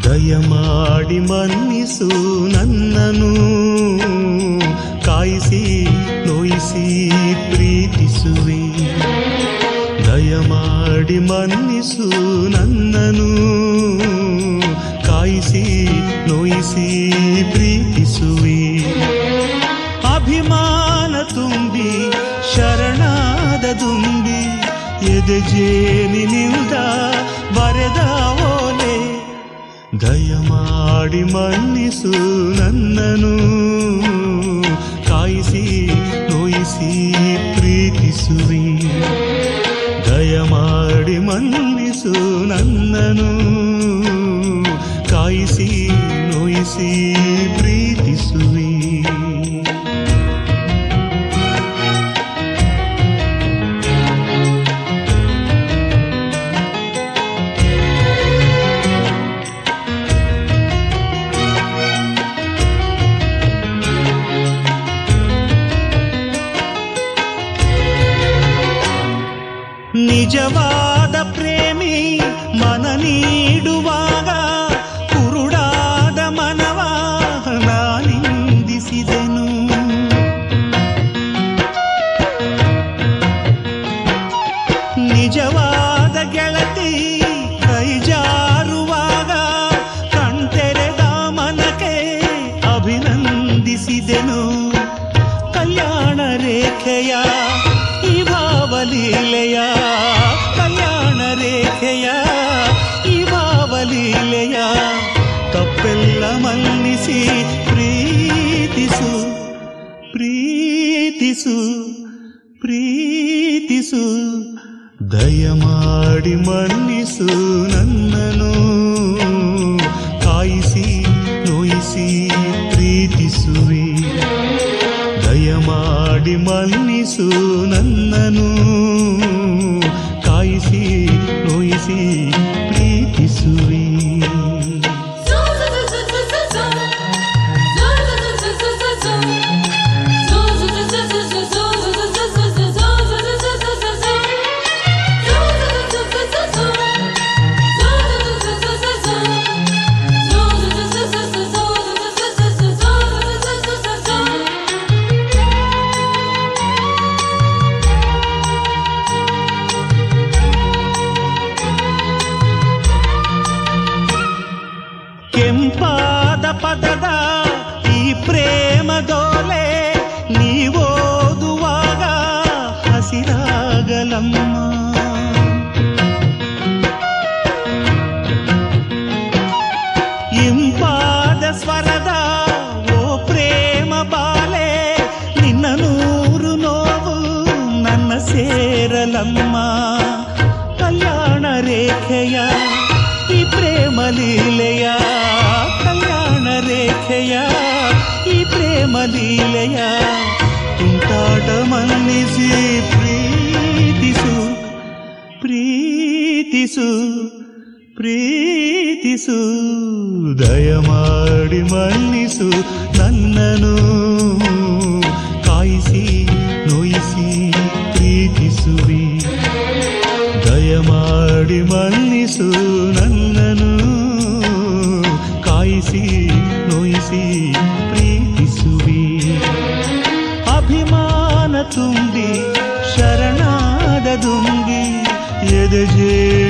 ದಯಮಾಡಿ ಮನ್ನಿಸು ನನ್ನನು ಕಾಯಿಸಿ ನೋಯಿಸಿ ಪ್ರೀತಿಸುವೆ ದಯಮಾಡಿ ಮನ್ನಿಸು ನನ್ನನು ಕಾಯಿಸಿ ನೋಯಿಸಿ ಪ್ರೀತಿಸುವೆ ಅಭಿಮಾನ ತುಂಬಿ ಶರಣಾದ ದುಂಬಿ ಎದೆ ಜೇನಿನಿಂದ ಬರೆದ ಓಲೆ ದಯಮಾಡಿ ಮನ್ನಿಸು ನನ್ನನು ಕಾಯಿಸಿ ನೋಯಿಸಿ ಪ್ರೀತಿಸುವಿ ದಯಮಾಡಿ ಮನ್ನಿಸು ನನ್ನನು ಕಾಯಿಸಿ ನೋಯಿಸಿ ಪ್ರೀತಿಸುವಿ ನಿಜವಾದ ಪ್ರೇಮಿ ಮನ ನೀಡುವಾಗ ಕುರುಡಾದ ಮನವ ನಾನಿಂದಿಸಿದೆನು ನಿಜವಾದ ಗೆಳತಿ ಕೈ ಜಾರುವಾಗ ಕಣ್ತೆರೆದ ಮನಕ್ಕೆ ಅಭಿನಂದಿಸಿದೆನು ಕಲ್ಯಾಣ ರೇಖೆಯ ಈ ಭಾವಲೀಲೆಯ ಕಲ್ಯಾಣ ರೇಖೆಯ ಈ ಭಾವಲೀಲೆಯ ತಪ್ಪೆಲ್ಲ ಮನ್ನಿಸಿ ಪ್ರೀತಿಸು ಪ್ರೀತಿಸು ಪ್ರೀತಿಸು ದಯಮಾಡಿ ಮನ್ನಿಸು ನನ್ನನು ಕಾಯಿಸಿ ನೋಯಿಸಿ ಪ್ರೀತಿಸುವೆ ದಯಮಾಡಿ ಮನ್ನಿಸು ನನ್ನನು ಕಾಯಿಸಿ ನೋಯಿಸಿ ಪ್ರೀತಿಸುವೆ ಕೆಂಪಾದ ಪದದ ಈ ಪ್ರೇಮದೋಲೆ ನೀವೋದುವಾಗ ಹಸಿರಾಗಲಮ್ಮ ಇಂಪಾದ ಸ್ವರದ ಓ ಪ್ರೇಮ ಬಾಲೆ ನಿನ್ನ ನೂರು ನೋವು ನನ್ನ ಸೇರಲಮ್ಮ ಕಲ್ಯಾಣ ರೇಖೆಯ ಈ ಪ್ರೇಮ ಲೀಲೆಯ ಕಲ್ಯಾಣ ರೇಖೆಯ ಈ ಪ್ರೇಮ ಲೀಲೆಯ ತುಂಟಾಟ ಮನ್ನಿಸಿ ಪ್ರೀತಿಸು ಪ್ರೀತಿಸು ಪ್ರೀತಿಸು ದಯಮಾಡಿ ಮನ್ನಿಸು ನನ್ನನು ಕಾಯಿಸಿ ನೋಯಿಸಿ ಪ್ರೀತಿಸುವಿ ದಯಮಾಡಿ ಮನ್ನಿಸು ನನ್ನನು ಕಾಯಿಸಿ ನೋಯಿಸಿ ಪ್ರೀತಿಸುವಿ ಅಭಿಮಾನ ತುಂಬಿ ಶರಣಾದ ದುಂಗಿ ಎದೆ